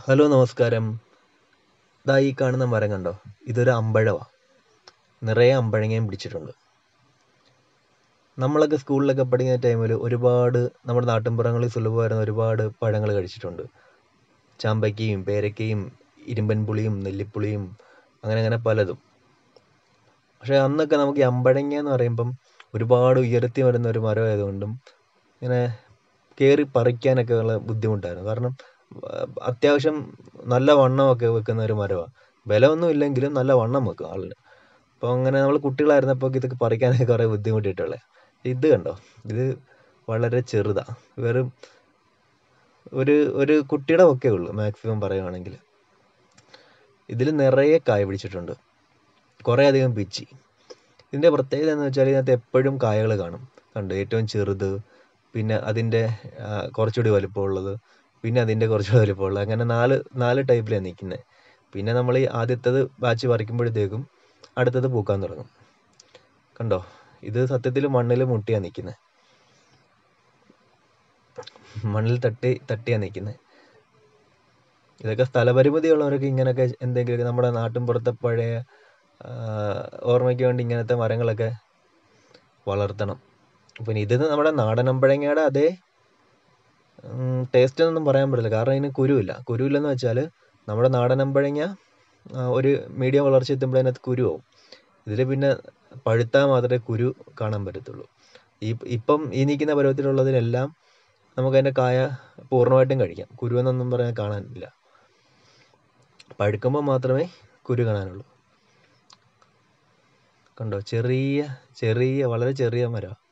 hello നമസ്കാരം ദാ ഈ കാണുന്ന മരം കണ്ടോ ഇതൊരു അമ്പഴമാണ് നിറയെ അമ്പഴങ്ങയും പിടിച്ചിട്ടുണ്ട് നമ്മളൊക്കെ സ്കൂളിലൊക്കെ പഠിക്കുന്ന ടൈമിൽ ഒരുപാട് നമ്മുടെ നാട്ടിൻപുറങ്ങളിൽ സുലഭമായിരുന്ന ഒരുപാട് പഴങ്ങൾ കഴിച്ചിട്ടുണ്ട് ചാമ്പയ്ക്കയും പേരയ്ക്കയും ഇരുമ്പൻ പുളിയും നെല്ലിപ്പുളിയും അങ്ങനെ അങ്ങനെ പലതും പക്ഷേ അന്നൊക്കെ നമുക്ക് ഈ അമ്പഴങ്ങ എന്ന് പറയുമ്പം ഒരുപാട് ഉയരത്തി വരുന്ന ഒരു മരമായതുകൊണ്ടും ഇങ്ങനെ കയറി പറിക്കാനൊക്കെ ഉള്ള ബുദ്ധിമുട്ടായിരുന്നു കാരണം അത്യാവശ്യം നല്ല വണ്ണമൊക്കെ വെക്കുന്ന ഒരു മരമാണ് ബലമൊന്നും ഇല്ലെങ്കിലും നല്ല വണ്ണം വെക്കും ആളിന് അപ്പോൾ അങ്ങനെ നമ്മൾ കുട്ടികളായിരുന്നപ്പോൾ ഇതൊക്കെ പറിക്കാനൊക്കെ കുറേ ബുദ്ധിമുട്ടിയിട്ടുള്ളത് ഇത് കണ്ടോ ഇത് വളരെ ചെറുതാണ് വെറും ഒരു ഒരു കുട്ടിയുടെ ഒക്കെ ഉള്ളൂ മാക്സിമം പറയുവാണെങ്കിൽ ഇതിൽ നിറയെ കായ പിടിച്ചിട്ടുണ്ട് കുറേ അധികം പിച്ചി ഇതിൻ്റെ പ്രത്യേകത എന്ന് വെച്ചാൽ ഇതിനകത്ത് എപ്പോഴും കായകൾ കാണും കണ്ടോ ഏറ്റവും ചെറുത് പിന്നെ അതിൻ്റെ കുറച്ചുകൂടി വലിപ്പമുള്ളത് പിന്നെ അതിൻ്റെ കുറച്ചുകൂടി വലിപ്പമുള്ളത് അങ്ങനെ നാല് നാല് ടൈപ്പിലാണ് നിൽക്കുന്നത് പിന്നെ നമ്മൾ ഈ ആദ്യത്തേത് ബാച്ച് പറിക്കുമ്പോഴത്തേക്കും അടുത്തത് പൂക്കാൻ തുടങ്ങും കണ്ടോ ഇത് സത്യത്തിൽ മണ്ണിൽ മുട്ടിയാണ് നിൽക്കുന്നത് മണ്ണിൽ തട്ടി തട്ടിയാണ് നിൽക്കുന്നത് ഇതൊക്കെ സ്ഥലപരിമിതി ഉള്ളവരൊക്കെ ഇങ്ങനെയൊക്കെ എന്തെങ്കിലുമൊക്കെ നമ്മുടെ നാട്ടിൻ പുറത്തെ പഴയ ഓർമ്മയ്ക്ക് വേണ്ടി ഇങ്ങനത്തെ മരങ്ങളൊക്കെ വളർത്തണം പിന്നെ ഇത് നമ്മുടെ നാടൻ അമ്പഴങ്ങയുടെ അതേ ടേസ്റ്റ് എന്നൊന്നും പറയാൻ പറ്റില്ല കാരണം ഇതിന് കുരുവില്ല കുരുവില്ലെന്ന് വെച്ചാൽ നമ്മുടെ നാടൻ അമ്പഴങ്ങ ഒരു മീഡിയം വളർച്ച എത്തുമ്പോൾ അതിനകത്ത് കുരുവാവും ഇതിൽ പിന്നെ പഴുത്താൽ മാത്രമേ കുരു കാണാൻ പറ്റത്തുള്ളൂ ഈ ഇപ്പം ഈ നിൽക്കുന്ന പരുവത്തിലുള്ളതിനെല്ലാം നമുക്ക് അതിൻ്റെ കായ പൂർണ്ണമായിട്ടും കഴിക്കാം കുരുവെന്നൊന്നും പറയാൻ കാണാനില്ല പഴുക്കുമ്പോൾ മാത്രമേ കുരു കാണാനുള്ളൂ കണ്ടോ ചെറിയ ചെറിയ വളരെ ചെറിയ മരമാണ്